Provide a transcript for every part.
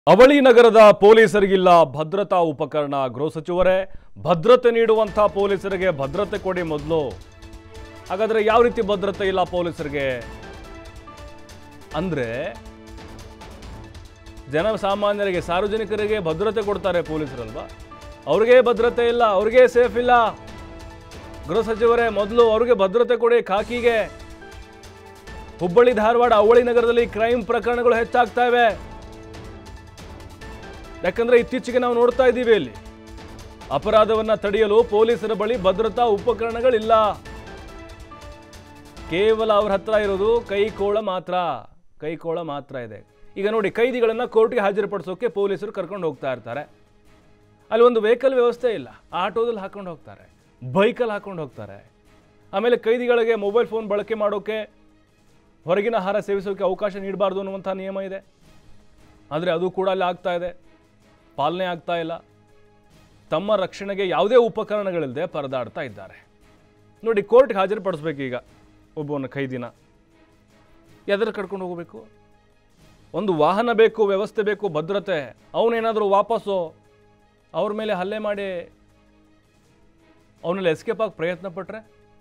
ಅವಳಿ ನಗರದ ಪೊಲೀಸರಿಗಿಲ್ಲ ಭದ್ರತಾ ಉಪಕರಣ ಗೃಹ ಸಚಿವರೇ ಭದ್ರತೆ ನೀಡುವಂಥ ಪೊಲೀಸರಿಗೆ ಭದ್ರತೆ ಕೊಡಿ ಮೊದಲು ಹಾಗಾದ್ರೆ ಯಾವ ರೀತಿ ಭದ್ರತೆ ಇಲ್ಲ ಪೊಲೀಸರಿಗೆ ಅಂದ್ರೆ ಜನಸಾಮಾನ್ಯರಿಗೆ ಸಾರ್ವಜನಿಕರಿಗೆ ಭದ್ರತೆ ಕೊಡ್ತಾರೆ ಪೊಲೀಸರಲ್ವಾ ಅವ್ರಿಗೆ ಭದ್ರತೆ ಇಲ್ಲ ಅವ್ರಿಗೆ ಸೇಫ್ ಇಲ್ಲ ಗೃಹ ಸಚಿವರೇ ಮೊದಲು ಅವ್ರಿಗೆ ಭದ್ರತೆ ಕೊಡಿ ಖಾಕಿಗೆ ಹುಬ್ಬಳ್ಳಿ ಧಾರವಾಡ ಅವಳಿ ನಗರದಲ್ಲಿ ಕ್ರೈಮ್ ಪ್ರಕರಣಗಳು ಹೆಚ್ಚಾಗ್ತಾ ಇವೆ ಯಾಕಂದ್ರೆ ಇತ್ತೀಚೆಗೆ ನಾವು ನೋಡ್ತಾ ಇದ್ದೀವಿ ಇಲ್ಲಿ ಅಪರಾಧವನ್ನ ತಡೆಯಲು ಪೊಲೀಸರ ಬಳಿ ಭದ್ರತಾ ಉಪಕರಣಗಳಿಲ್ಲ ಕೇವಲ ಅವ್ರ ಹತ್ರ ಇರೋದು ಕೈಕೋಳ ಮಾತ್ರ ಕೈಕೋಳ ಮಾತ್ರ ಇದೆ ಈಗ ನೋಡಿ ಕೈದಿಗಳನ್ನ ಕೋರ್ಟ್ಗೆ ಹಾಜರುಪಡಿಸೋಕೆ ಪೊಲೀಸರು ಕರ್ಕೊಂಡು ಹೋಗ್ತಾ ಇರ್ತಾರೆ ಅಲ್ಲಿ ಒಂದು ವೆಹಿಕಲ್ ವ್ಯವಸ್ಥೆ ಇಲ್ಲ ಆಟೋದಲ್ಲಿ ಹಾಕೊಂಡು ಹೋಗ್ತಾರೆ ಬೈಕಲ್ಲಿ ಹಾಕೊಂಡು ಹೋಗ್ತಾರೆ ಆಮೇಲೆ ಕೈದಿಗಳಿಗೆ ಮೊಬೈಲ್ ಫೋನ್ ಬಳಕೆ ಮಾಡೋಕೆ ಹೊರಗಿನ ಆಹಾರ ಸೇವಿಸೋಕೆ ಅವಕಾಶ ನೀಡಬಾರ್ದು ಅನ್ನುವಂಥ ನಿಯಮ ಇದೆ ಆದರೆ ಅದು ಕೂಡ ಅಲ್ಲಿ ಆಗ್ತಾ ಇದೆ ಪಾಲನೆ ಆಗ್ತಾ ಇಲ್ಲ ತಮ್ಮ ರಕ್ಷಣೆಗೆ ಯಾವುದೇ ಉಪಕರಣಗಳಿಲ್ಲದೆ ಪರದಾಡ್ತಾ ಇದ್ದಾರೆ ನೋಡಿ ಕೋರ್ಟ್ಗೆ ಹಾಜರುಪಡಿಸ್ಬೇಕು ಈಗ ಒಬ್ಬನ ಖೈದಿನ ಎದರ ಕರ್ಕೊಂಡು ಹೋಗಬೇಕು ಒಂದು ವಾಹನ ಬೇಕು ವ್ಯವಸ್ಥೆ ಬೇಕು ಭದ್ರತೆ ಅವನೇನಾದರೂ ವಾಪಸ್ಸು ಅವ್ರ ಮೇಲೆ ಹಲ್ಲೆ ಮಾಡಿ ಅವನಲ್ಲಿ ಎಸ್ಕೇಪ್ ಆಗಿ ಪ್ರಯತ್ನ ಪಟ್ಟರೆ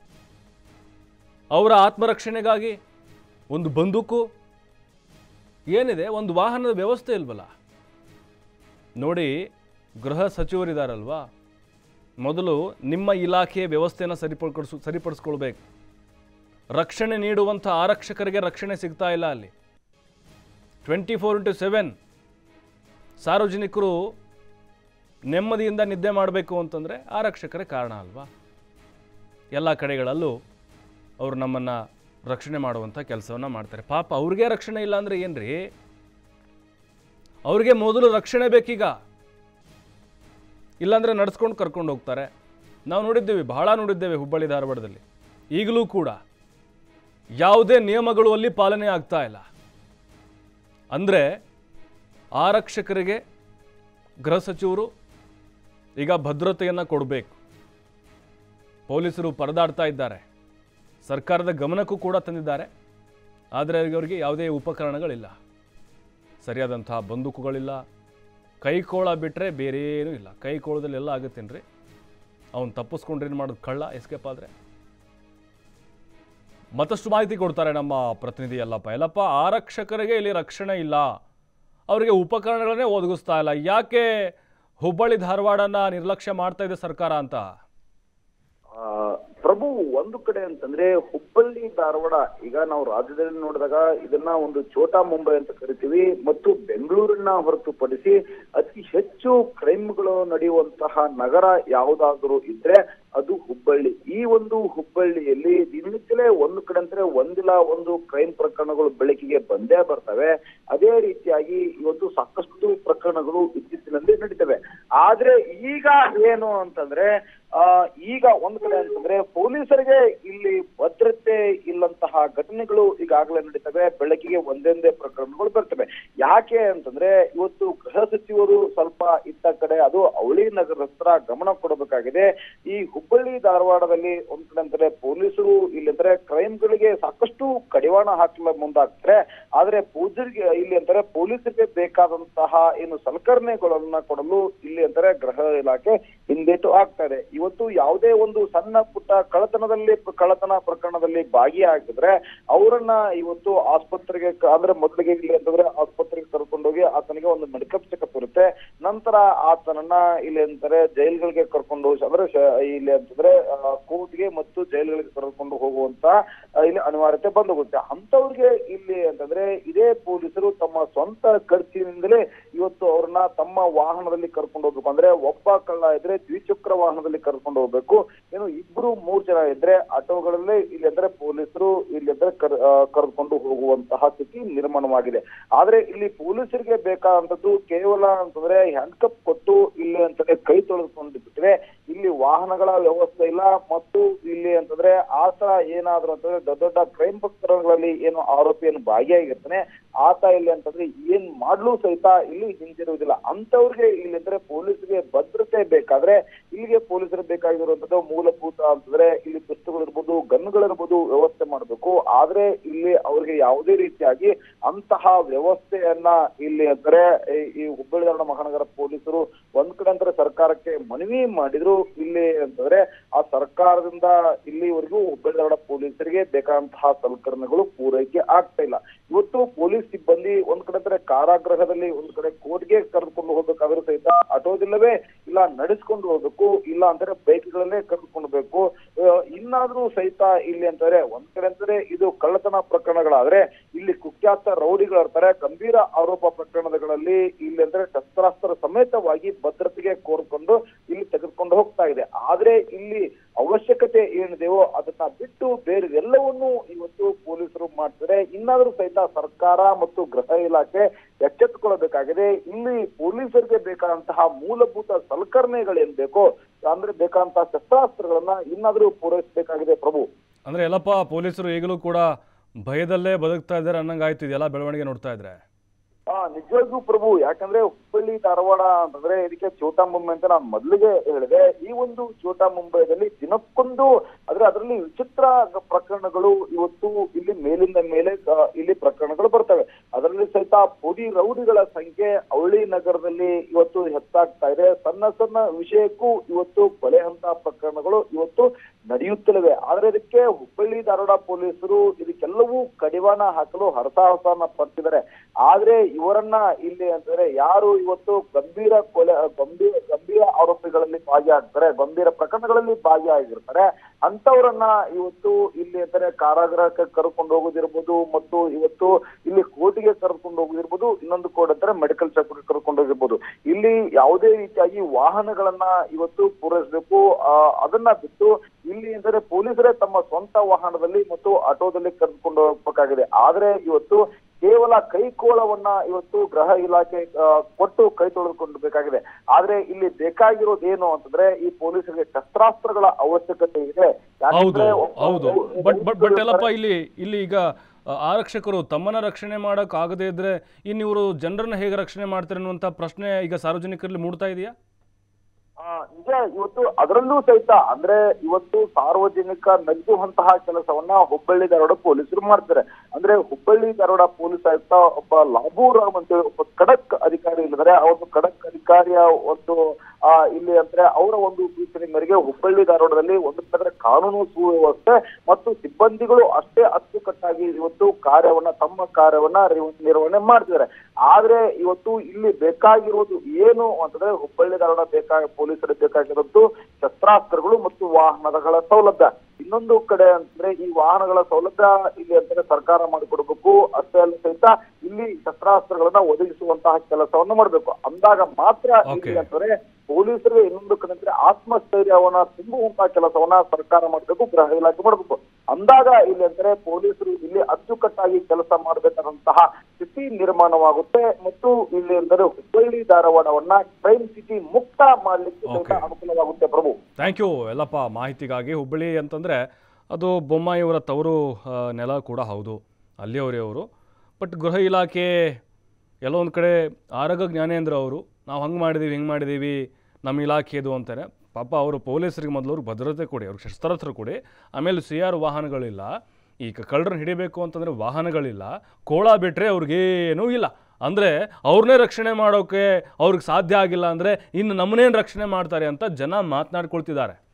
ಅವರ ಆತ್ಮರಕ್ಷಣೆಗಾಗಿ ಒಂದು ಬಂದೂಕು ಏನಿದೆ ಒಂದು ವಾಹನದ ವ್ಯವಸ್ಥೆ ಇಲ್ವಲ್ಲ ನೋಡಿ ಗೃಹ ಸಚಿವರಿದಾರಲ್ವಾ ಮೊದಲು ನಿಮ್ಮ ಇಲಾಖೆಯ ವ್ಯವಸ್ಥೆಯನ್ನು ಸರಿಪಡಿಸು ಸರಿಪಡಿಸ್ಕೊಳ್ಬೇಕು ರಕ್ಷಣೆ ನೀಡುವಂಥ ಆರಕ್ಷಕರಿಗೆ ರಕ್ಷಣೆ ಸಿಗ್ತಾ ಇಲ್ಲ ಅಲ್ಲಿ ಟ್ವೆಂಟಿ ಫೋರ್ ಇಂಟು ಸೆವೆನ್ ಸಾರ್ವಜನಿಕರು ನೆಮ್ಮದಿಯಿಂದ ನಿದ್ದೆ ಮಾಡಬೇಕು ಅಂತಂದರೆ ಆರಕ್ಷಕರೇ ಕಾರಣ ಅಲ್ವಾ ಎಲ್ಲ ಕಡೆಗಳಲ್ಲೂ ಅವರು ನಮ್ಮನ್ನು ರಕ್ಷಣೆ ಮಾಡುವಂಥ ಕೆಲಸವನ್ನು ಮಾಡ್ತಾರೆ ಪಾಪ ಅವ್ರಿಗೆ ರಕ್ಷಣೆ ಇಲ್ಲ ಅಂದರೆ ಏನ್ರಿ ಅವ್ರಿಗೆ ಮೊದಲು ರಕ್ಷಣೆ ಬೇಕೀಗ ಇಲ್ಲಾಂದರೆ ನಡೆಸ್ಕೊಂಡು ಕರ್ಕೊಂಡು ಹೋಗ್ತಾರೆ ನಾವು ನೋಡಿದ್ದೇವೆ ಬಹಳ ನೋಡಿದ್ದೇವೆ ಹುಬ್ಬಳ್ಳಿ ಧಾರವಾಡದಲ್ಲಿ ಈಗಲೂ ಕೂಡ ಯಾವುದೇ ನಿಯಮಗಳು ಅಲ್ಲಿ ಪಾಲನೆ ಆಗ್ತಾ ಇಲ್ಲ ಅಂದರೆ ಆರಕ್ಷಕರಿಗೆ ಗೃಹ ಸಚಿವರು ಈಗ ಭದ್ರತೆಯನ್ನು ಕೊಡಬೇಕು ಪೊಲೀಸರು ಪರದಾಡ್ತಾ ಇದ್ದಾರೆ ಸರ್ಕಾರದ ಗಮನಕ್ಕೂ ಕೂಡ ತಂದಿದ್ದಾರೆ ಆದರೆ ಅವರಿಗೆ ಯಾವುದೇ ಉಪಕರಣಗಳಿಲ್ಲ ಸರಿಯಾದಂತಹ ಬಂದೂಕುಗಳಿಲ್ಲ ಕೈಕೋಳ ಬಿಟ್ಟರೆ ಬೇರೇನೂ ಇಲ್ಲ ಕೈಕೋಳದಲ್ಲಿ ಎಲ್ಲ ಆಗುತ್ತೇನ್ರಿ ಅವನು ತಪ್ಪಿಸ್ಕೊಂಡ್ರೆ ಏನು ಮಾಡೋದು ಕಳ್ಳ ಎಸ್ಕೇಪ್ ಆದರೆ ಮತ್ತಷ್ಟು ಮಾಹಿತಿ ಕೊಡ್ತಾರೆ ನಮ್ಮ ಪ್ರತಿನಿಧಿ ಯಲ್ಲಪ್ಪ ಯಲ್ಲಪ್ಪ ಆರಕ್ಷಕರಿಗೆ ಇಲ್ಲಿ ರಕ್ಷಣೆ ಇಲ್ಲ ಅವರಿಗೆ ಉಪಕರಣಗಳನ್ನೇ ಒದಗಿಸ್ತಾ ಇಲ್ಲ ಯಾಕೆ ಹುಬ್ಬಳ್ಳಿ ಧಾರವಾಡನ ನಿರ್ಲಕ್ಷ್ಯ ಮಾಡ್ತಾ ಇದೆ ಸರ್ಕಾರ ಅಂತ ಆ, ಪ್ರಭು ಒಂದು ಕಡೆ ಅಂತಂದ್ರೆ ಹುಬ್ಬಳ್ಳಿ ಧಾರವಾಡ ಈಗ ನಾವು ರಾಜ್ಯದಲ್ಲಿ ನೋಡಿದಾಗ ಇದನ್ನ ಒಂದು ಛೋಟಾ ಮುಂಬೈ ಅಂತ ಕರಿತೀವಿ ಮತ್ತು ಬೆಂಗಳೂರನ್ನ ಹೊರತುಪಡಿಸಿ ಅತಿ ಹೆಚ್ಚು ಕ್ರೈಮ್ಗಳು ನಡೆಯುವಂತಹ ನಗರ ಯಾವುದಾದರೂ ಇದ್ರೆ ಅದು ಹುಬ್ಬಳ್ಳಿ ಈ ಒಂದು ಹುಬ್ಬಳ್ಳಿಯಲ್ಲಿ ದಿನನಿತ್ಯಲೇ ಒಂದು ಕಡೆ ಅಂದ್ರೆ ಒಂದಿಲ್ಲ ಒಂದು ಕ್ರೈಮ್ ಪ್ರಕರಣಗಳು ಬೆಳಕಿಗೆ ಬಂದೇ ಬರ್ತವೆ ಅದೇ ರೀತಿಯಾಗಿ ಇವತ್ತು ಸಾಕಷ್ಟು ಪ್ರಕರಣಗಳು ಇತ್ತೀಚಿನಲ್ಲಿ ನಡೀತವೆ ಆದ್ರೆ ಈಗ ಏನು ಅಂತಂದ್ರೆ ಆ ಈಗ ಒಂದ್ ಕಡೆ ಅಂತಂದ್ರೆ ಪೊಲೀಸರಿಗೆ ಇಲ್ಲಿ ಭದ್ರತೆ ಇಲ್ಲಂತಹ ಘಟನೆಗಳು ಈಗಾಗಲೇ ನಡೀತವೆ ಬೆಳಕಿಗೆ ಒಂದೊಂದೇ ಪ್ರಕರಣಗಳು ಬರ್ತವೆ ಯಾಕೆ ಅಂತಂದ್ರೆ ಇವತ್ತು ಗೃಹ ಸಚಿವರು ಸ್ವಲ್ಪ ಇತ್ತ ಕಡೆ ಅದು ಅವಳಿ ನಗರ ಹತ್ರ ಗಮನ ಕೊಡಬೇಕಾಗಿದೆ ಈ ಹುಬ್ಬಳ್ಳಿ ಧಾರವಾಡದಲ್ಲಿ ಒಂದ್ ಕಡೆ ಅಂದ್ರೆ ಪೊಲೀಸರು ಇಲ್ಲಿ ಅಂದ್ರೆ ಕ್ರೈಮ್ಗಳಿಗೆ ಸಾಕಷ್ಟು ಕಡಿವಾಣ ಹಾಕಲು ಮುಂದಾಗ್ತಾರೆ ಆದ್ರೆ ಪೊಲೀಸರಿಗೆ ಇಲ್ಲಿ ಅಂತಾರೆ ಪೊಲೀಸರಿಗೆ ಬೇಕಾದಂತಹ ಏನು ಸಲಕರಣೆಗಳನ್ನ ಕೊಡಲು ಇಲ್ಲಿ ಅಂತಾರೆ ಗೃಹ ಇಲಾಖೆ ಹಿಂದೇಟು ಆಗ್ತಾ ಇದೆ ಇವತ್ತು ಯಾವುದೇ ಒಂದು ಸಣ್ಣ ಪುಟ್ಟ ಕಳ್ಳತನದಲ್ಲಿ ಕಳ್ಳತನ ಪ್ರಕರಣದಲ್ಲಿ ಭಾಗಿಯಾಗಿದ್ರೆ ಅವರನ್ನ ಇವತ್ತು ಆಸ್ಪತ್ರೆಗೆ ಕ- ಅಂದ್ರೆ ಮೊದಲಿಗೆ ಇಲ್ಲಿ ಅಂತಂದ್ರೆ ಆಸ್ಪತ್ರೆಗೆ ಕರ್ಕೊಂಡೋಗಿ ಆತನಿಗೆ ಒಂದು ಮೆಡಿಕಲ್ ಚೆಕಪ್ ಇರುತ್ತೆ ನಂತರ ಆತನನ್ನ ಇಲ್ಲಿ ಅಂತಾರೆ ಜೈಲ್ಗಳಿಗೆ ಕರ್ಕೊಂಡು ಹೋಗಿ ಅಂದ್ರೆ ಶ- ಇಲ್ಲಿ ಅಂತಂದ್ರೆ ಕೋರ್ಟ್ಗೆ ಮತ್ತು ಜೈಲ್ಗಳಿಗೆ ಕರ್ಕೊಂಡು ಹೋಗುವಂತ ಆ, ಇಲ್ಲಿ ಅನಿವಾರ್ಯತೆ ಬಂದು ಹೋಗುತ್ತೆ ಅಂತವ್ರಿಗೆ ಇಲ್ಲಿ ಅಂತಂದ್ರೆ ಇದೇ ಪೊಲೀಸರು ತಮ್ಮ ಸ್ವಂತ ಖರ್ಚಿನಿಂದಲೇ ಇವತ್ತು ಅವ್ರನ್ನ ತಮ್ಮ ವಾಹನದಲ್ಲಿ ಕರ್ಕೊಂಡು ಹೋಗ್ಬೇಕು ಅಂದ್ರೆ ಒಬ್ಬ ಕಳ್ಳ ಇದ್ರೆ ದ್ವಿಚಕ್ರ ವಾಹನದಲ್ಲಿ ಕರ್ಕೊಂಡು ಹೋಗ್ಬೇಕು ಏನು ಇಬ್ರು ಮೂರ್ ಜನ ಇದ್ರೆ ಆಟೋಗಳಲ್ಲೇ ಇಲ್ಲಿ ಅಂದ್ರೆ ಪೊಲೀಸರು ಇಲ್ಲಿ ಅಂದ್ರೆ ಕರ್ ಆ, ಕರ್ಕೊಂಡು ಹೋಗುವಂತಹ ಸ್ಥಿತಿ ನಿರ್ಮಾಣವಾಗಿದೆ ಆದ್ರೆ ಇಲ್ಲಿ ಪೊಲೀಸರಿಗೆ ಬೇಕಾದಂತದ್ದು ಕೇವಲ ಅಂತಂದ್ರೆ ಹ್ಯಾಂಡ್ಕಪ್ ಕೊಟ್ಟು ಇಲ್ಲಿ ಅಂತಂದ್ರೆ ಕೈ ತೊಳೆದುಕೊಂಡು ಬಿಟ್ರೆ ಇಲ್ಲಿ ವಾಹನಗಳ ವ್ಯವಸ್ಥೆ ಇಲ್ಲ ಮತ್ತು ಇಲ್ಲಿ ಅಂತಂದ್ರೆ ಆತ ಏನಾದ್ರು ಅಂತಂದ್ರೆ ದೊಡ್ಡ ದೊಡ್ಡ ಕ್ರೈಮ್ ಪ್ರಕರಣಗಳಲ್ಲಿ ಏನು ಆರೋಪಿಯನ್ನು ಭಾಗಿಯಾಗಿರ್ತಾನೆ ಆತ ಇಲ್ಲಿ ಅಂತಂದ್ರೆ ಏನ್ ಮಾಡ್ಲೂ ಸಹಿತ ಇಲ್ಲಿ ಹಿಂದಿರುವುದಿಲ್ಲ ಅಂತವ್ರಿಗೆ ಇಲ್ಲಿ ಅಂದ್ರೆ ಪೊಲೀಸರಿಗೆ ಭದ್ರತೆ ಬೇಕಾದ್ರೆ ಇಲ್ಲಿಗೆ ಪೊಲೀಸರು ಬೇಕಾಗಿರುವಂತದ್ದು ಮೂಲಭೂತ ಅಂತಂದ್ರೆ ಇಲ್ಲಿ ಪಿಸ್ತುಗಳಿರ್ಬೋದು ಗನ್ಗಳಿರ್ಬೋದು ವ್ಯವಸ್ಥೆ ಮಾಡಬೇಕು ಆದ್ರೆ ಇಲ್ಲಿ ಅವ್ರಿಗೆ ಯಾವುದೇ ರೀತಿಯಾಗಿ ಅಂತಹ ವ್ಯವಸ್ಥೆಯನ್ನ ಇಲ್ಲಿ ಅಂದ್ರೆ ಈ- ಈ ಹುಬ್ಬಳ್ಳಿ ಧಾರವಾಡ ಮಹಾನಗರ ಪೊಲೀಸರು ಒಂದ್ ಕಡೆ ಅಂದ್ರೆ ಸರ್ಕಾರಕ್ಕೆ ಮನವಿ ಮಾಡಿದ್ರು ಇಲ್ಲಿ ಅಂತಂದ್ರೆ ಆ ಸರ್ಕಾರದಿಂದ ಇಲ್ಲಿವರೆಗೂ ಹುಬ್ಬಳ್ಳಿ ಧಾರವಾಡ ಪೊಲೀಸರಿಗೆ ಬೇಕಾದಂತಹ ಸಲಕರಣೆಗಳು ಪೂರೈಕೆ ಆಗ್ತಾ ಇಲ್ಲ ಇವತ್ತು ಪೊಲೀಸ್ ಸಿಬ್ಬಂದಿ ಒಂದ್ ಕಡೆ ಅಂದ್ರೆ ಕಾರಾಗೃಹದಲ್ಲಿ ಒಂದ್ ಕಡೆ ಕೋರ್ಟ್ಗೆ ಕರೆದುಕೊಂಡು ಹೋಗ್ಬೇಕಾದ್ರೂ ಸಹಿತ ಆಟೋದಿಲ್ಲವೇ ಇಲ್ಲ ನಡೆಸ್ಕೊಂಡು ಹೋಗ್ಬೇಕು ಇಲ್ಲ ಅಂದ್ರೆ ಬೈಕ್ಗಳಲ್ಲೇ ಕರೆದುಕೊಂಡ್ಬೇಕು ಇನ್ನಾದ್ರೂ ಸಹಿತ ಇಲ್ಲಿ ಅಂತಂದ್ರೆ ಒಂದ್ ಕಡೆ ಅಂದ್ರೆ ಇದು ಕಳ್ಳತನ ಪ್ರಕರಣಗಳಾದ್ರೆ ಇಲ್ಲಿ ಕುಖ್ಯಾತ ರೌಡಿಗಳಿರ್ತಾರೆ ಗಂಭೀರ ಆರೋಪ ಪ್ರಕರಣಗಳಲ್ಲಿ ಇಲ್ಲಿ ಅಂದ್ರೆ ಶಸ್ತ್ರಾಸ್ತ್ರ ಸಮೇತವಾಗಿ ಭದ್ರತೆಗೆ ಕೋರ್ಕೊಂಡು ಇಲ್ಲಿ ತೆಗೆದುಕೊಂಡು ಹೋಗ್ತಾ ಇದೆ ಆದ್ರೆ ಇಲ್ಲಿ ಅವಶ್ಯಕತೆ ಏನಿದೆಯೋ ಅದನ್ನ ಬಿಟ್ಟು ಬೇರೆ ಎಲ್ಲವನ್ನೂ ಇವತ್ತು ಪೊಲೀಸರು ಮಾಡ್ತಾರೆ ಇನ್ನಾದ್ರೂ ಸಹಿತ ಸರ್ಕಾರ ಮತ್ತು ಗೃಹ ಇಲಾಖೆ ಎಚ್ಚೆತ್ತುಕೊಳ್ಳಬೇಕಾಗಿದೆ ಇಲ್ಲಿ ಪೊಲೀಸರಿಗೆ ಬೇಕಾದಂತಹ ಮೂಲಭೂತ ಸಲಕರಣೆಗಳೇನ್ ಬೇಕೋ ಅಂದ್ರೆ ಬೇಕಾದಂತಹ ಶಸ್ತ್ರಾಸ್ತ್ರಗಳನ್ನ ಇನ್ನಾದ್ರೂ ಪೂರೈಸಬೇಕಾಗಿದೆ ಪ್ರಭು ಅಂದರೆ ಎಲ್ಲಪ್ಪ ಪೊಲೀಸರು ಈಗಲೂ ಕೂಡ ಭಯದಲ್ಲೇ ಬದುಕ್ತಾ ಇದ್ದಾರೆ ಅನ್ನಂಗಾಯ್ತು ಇದೆಲ್ಲ ಬೆಳವಣಿಗೆ ನೋಡ್ತಾ ಇದ್ರೆ ಆ ನಿಜವಾಗ್ಲೂ ಪ್ರಭು ಯಾಕಂದ್ರೆ ಹುಬ್ಬಳ್ಳಿ ಧಾರವಾಡ ಅಂತಂದ್ರೆ ಇದಕ್ಕೆ ಚೋಟಾ ಮುಂಬೈ ಅಂತ ನಾನು ಮೊದಲಿಗೆ ಹೇಳಿದೆ ಈ ಒಂದು ಚೋಟಾ ಮುಂಬೈದಲ್ಲಿ ದಿನಕ್ಕೊಂದು ಆದ್ರೆ ಅದರಲ್ಲಿ ವಿಚಿತ್ರ ಗ- ಪ್ರಕರಣಗಳು ಇವತ್ತು ಇಲ್ಲಿ ಮೇಲಿಂದ ಮೇಲೆ ಆ, ಇಲ್ಲಿ ಪ್ರಕರಣಗಳು ಬರ್ತವೆ ಅದರಲ್ಲಿ ಸಹಿತ ಪುಡಿ ರೌಡಿಗಳ ಸಂಖ್ಯೆ ಅವಳಿ ನಗರದಲ್ಲಿ ಇವತ್ತು ಹೆಚ್ಚಾಗ್ತಾ ಇದೆ ಸಣ್ಣ ಸಣ್ಣ ವಿಷಯಕ್ಕೂ ಇವತ್ತು ಕೊಲೆ ಹಂತ ಪ್ರಕರಣಗಳು ಇವತ್ತು ನಡೆಯುತ್ತಲಿವೆ ಆದ್ರೆ ಇದಕ್ಕೆ ಹುಬ್ಬಳ್ಳಿ ಧಾರವಾಡ ಪೊಲೀಸರು ಇದಕ್ಕೆಲ್ಲವೂ ಕಡಿವಾಣ ಹಾಕಲು ಹರಸಾಹಸನ ಪಡ್ತಿದ್ದಾರೆ ಆದ್ರೆ ಇವರನ್ನ ಇಲ್ಲಿ ಅಂತಂದ್ರೆ ಯಾರು ಇವತ್ತು ಗಂಭೀರ ಕೊಲೆ ಗಂಭೀರ ಗಂಭೀರ ಆರೋಪಿಗಳಲ್ಲಿ ಭಾಗಿಯಾಗ್ತಾರೆ ಗಂಭೀರ ಪ್ರಕರಣಗಳಲ್ಲಿ ಭಾಗಿಯಾಗಿರ್ತಾರೆ ಅಂತವರನ್ನ ಇವತ್ತು ಇಲ್ಲಿ ಅಂತಾರೆ ಕಾರಾಗೃಹಕ್ಕೆ ಕರ್ಕೊಂಡು ಹೋಗೋದಿರ್ಬೋದು ಮತ್ತು ಇವತ್ತು ಇಲ್ಲಿ ಕೋರ್ಟಿಗೆ ಕರ್ಕೊಂಡು ಹೋಗೋದಿರ್ಬೋದು ಇನ್ನೊಂದು ಕೋರ್ಟ್ ಅಂತಾರೆ ಮೆಡಿಕಲ್ ಚೆಕ್ಗೆ ಕರ್ಕೊಂಡು ಹೋಗಿರ್ಬೋದು ಇಲ್ಲಿ ಯಾವುದೇ ರೀತಿಯಾಗಿ ವಾಹನಗಳನ್ನ ಇವತ್ತು ಪೂರೈಸಬೇಕು ಆ, ಅದನ್ನ ಬಿಟ್ಟು ಇಲ್ಲಿ ಅಂದರೆ ಪೊಲೀಸರೇ ತಮ್ಮ ಸ್ವಂತ ವಾಹನದಲ್ಲಿ ಮತ್ತು ಆಟೋದಲ್ಲಿ ಕರೆದುಕೊಂಡು ಹೋಗ್ಬೇಕಾಗಿದೆ ಆದ್ರೆ ಇವತ್ತು ಕೇವಲ ಕೈಕೋಳವನ್ನ ಇವತ್ತು ಗೃಹ ಇಲಾಖೆ ಆ, ಕೊಟ್ಟು ಕೈ ತೊಳೆದುಕೊಂಡ್ಬೇಕಾಗಿದೆ ಆದ್ರೆ ಇಲ್ಲಿ ಬೇಕಾಗಿರೋದೇನು ಅಂತಂದ್ರೆ ಈ ಪೊಲೀಸರಿಗೆ ಶಸ್ತ್ರಾಸ್ತ್ರಗಳ ಅವಶ್ಯಕತೆ ಇದೆ ಹೌದು ಯಾಕಂದ್ರೆ ಹೌದು ಬಟ್ ಬಟ್ ಬಟ್ ಎಲ್ಲಪ್ಪ ಇಲ್ಲಿ ಇಲ್ಲಿ ಈಗ ಆ, ಆರಕ್ಷಕರು ತಮ್ಮನ್ನ ರಕ್ಷಣೆ ಮಾಡಕ್ ಆಗದೇ ಇದ್ರೆ ಇನ್ನು ಇವರು ಜನರನ್ನ ಹೇಗೆ ರಕ್ಷಣೆ ಮಾಡ್ತಾರೆ ಅನ್ನುವಂಥ ಪ್ರಶ್ನೆ ಈಗ ಸಾರ್ವಜನಿಕರಲ್ಲಿ ಮೂಡ್ತಾ ಇದೆಯಾ ಆ, ನಿಜ ಇವತ್ತು ಅದರಲ್ಲೂ ಸಹಿತ ಅಂದ್ರೆ ಇವತ್ತು ಸಾರ್ವಜನಿಕ ನಗ್ಗುವಂತಹ ಕೆಲಸವನ್ನ ಹುಬ್ಬಳ್ಳಿ ಧಾರವಾಡ ಪೊಲೀಸರು ಮಾಡ್ತಾರೆ ಅಂದ್ರೆ ಹುಬ್ಬಳ್ಳಿ ಧಾರವಾಡ ಪೊಲೀಸ್ ಆಯುಕ್ತ ಒಬ್ಬ ಲಾಭೂರಾಮ್ ಅಂತ ಹೇಳಿ ಒಬ್ಬ ಖಡಕ್ ಅಧಿಕಾರಿ ಇಲ್ಲಿದ್ದಾರೆ ಆ ಒಂದು ಖಡಕ್ ಅಧಿಕಾರಿಯ ಒಂದು ಆ ಇಲ್ಲಿ ಅಂದ್ರೆ ಅವರ ಒಂದು ಸೂಚನೆ ಮೇರೆಗೆ ಹುಬ್ಬಳ್ಳಿ ಧಾರವಾಡದಲ್ಲಿ ಒಂದು ಕಡೆ ಕಾನೂನು ಸುವ್ಯವಸ್ಥೆ ಮತ್ತು ಸಿಬ್ಬಂದಿಗಳು ಅಷ್ಟೇ ಅಚ್ಚುಕಟ್ಟಾಗಿ ಇವತ್ತು ಕಾರ್ಯವನ್ನ ತಮ್ಮ ಕಾರ್ಯವನ್ನ ರಿ- ನಿರ್ವಹಣೆ ಮಾಡ್ತಿದ್ದಾರೆ ಆದ್ರೆ ಇವತ್ತು ಇಲ್ಲಿ ಬೇಕಾಗಿರೋದು ಏನು ಅಂತಂದ್ರೆ ಹುಬ್ಬಳ್ಳಿ ಧಾರವಾಡ ಬೇಕಾಗ ಪೊಲೀಸರಿಗೆ ಬೇಕಾಗಿರೋದು ಶಸ್ತ್ರಾಸ್ತ್ರಗಳು ಮತ್ತು ವಾಹನಗಳ ಸೌಲಭ್ಯ ಇನ್ನೊಂದು ಕಡೆ ಅಂತಂದ್ರೆ ಈ ವಾಹನಗಳ ಸೌಲಭ್ಯ ಇಲ್ಲಿ ಅಂತಂದ್ರೆ ಸರ್ಕಾರ ಮಾಡಿಕೊಡ್ಬೇಕು ಅಷ್ಟೇ ಅಲ್ಲ ಸಹಿತ ಇಲ್ಲಿ ಶಸ್ತ್ರಾಸ್ತ್ರಗಳನ್ನ ಒದಗಿಸುವಂತಹ ಕೆಲಸವನ್ನು ಮಾಡಬೇಕು ಅಂದಾಗ ಮಾತ್ರ Okay. ಇಲ್ಲಿ ಅಂತಂದ್ರೆ ಪೊಲೀಸರಿಗೆ ಇನ್ನೊಂದು ಕಡೆ ಅಂದ್ರೆ ಆತ್ಮಸ್ಥೈರ್ಯವನ್ನ ತುಂಬುವಂತಹ ಕೆಲಸವನ್ನ ಸರ್ಕಾರ ಮಾಡಬೇಕು ಗೃಹ ಇಲಾಖೆ ಮಾಡಬೇಕು ಅಂದಾಗ ಇಲ್ಲಿ ಅಂದ್ರೆ ಪೊಲೀಸರು ಇಲ್ಲಿ ಅಚ್ಚುಕಟ್ಟಾಗಿ ಕೆಲಸ ಮಾಡಬೇಕಾದಂತಹ ಸ್ಥಿತಿ ನಿರ್ಮಾಣವಾಗುತ್ತೆ ಮತ್ತು ಇಲ್ಲಿ ಅಂದರೆ ಹುಬ್ಬಳ್ಳಿ ಧಾರವಾಡವನ್ನ ಕ್ರೈಮ್ ಸಿಟಿ ಮುಕ್ತ ಮಾಡ್ಲಿಕ್ಕೆ ಸಹಿತ Okay. ಅನುಕೂಲವಾಗುತ್ತೆ ಪ್ರಭು ಥ್ಯಾಂಕ್ ಯು ಎಲ್ಲಪ್ಪ ಮಾಹಿತಿಗಾಗಿ ಹುಬ್ಬಳ್ಳಿ ಅಂತಂದರೆ ಅದು ಬೊಮ್ಮಾಯಿಯವರ ತವರು ಆ, ನೆಲ ಕೂಡ ಹೌದು ಅಲ್ಲಿಯವರೇ ಅವರು ಬಟ್ ಗೃಹ ಇಲಾಖೆ ಎಲ್ಲೋ ಒಂದು ಕಡೆ ಆರಗ ಜ್ಞಾನೇಂದ್ರ ಅವರು ನಾವು ಹಂಗೆ ಮಾಡಿದ್ದೀವಿ ಹಿಂಗೆ ಮಾಡಿದ್ದೀವಿ ನಮ್ಮ ಇಲಾಖೆದು ಅಂತಾರೆ ಪಾಪ ಅವರು ಪೊಲೀಸರಿಗೆ ಮೊದಲು ಅವ್ರಿಗೆ ಭದ್ರತೆ ಕೊಡಿ ಅವ್ರಿಗೆ ಶಸ್ತ್ರಾಸ್ತ್ರ ಕೊಡಿ ಆಮೇಲೆ ಸಿ ಆರ್ ವಾಹನಗಳಿಲ್ಲ ಈಗ ಕಳ್ಳರನ್ನ ಹಿಡಿಬೇಕು ಅಂತಂದರೆ ವಾಹನಗಳಿಲ್ಲ ಕೋಳ ಬಿಟ್ಟರೆ ಅವ್ರಿಗೇನೂ ಇಲ್ಲ ಅಂದರೆ ಅವ್ರನ್ನೇ ರಕ್ಷಣೆ ಮಾಡೋಕ್ಕೆ ಅವ್ರಿಗೆ ಸಾಧ್ಯ ಆಗಿಲ್ಲ ಅಂದರೆ ಇನ್ನು ನಮ್ಮನ್ನೇನು ರಕ್ಷಣೆ ಮಾಡ್ತಾರೆ ಅಂತ ಜನ ಮಾತನಾಡ್ಕೊಳ್ತಿದ್ದಾರೆ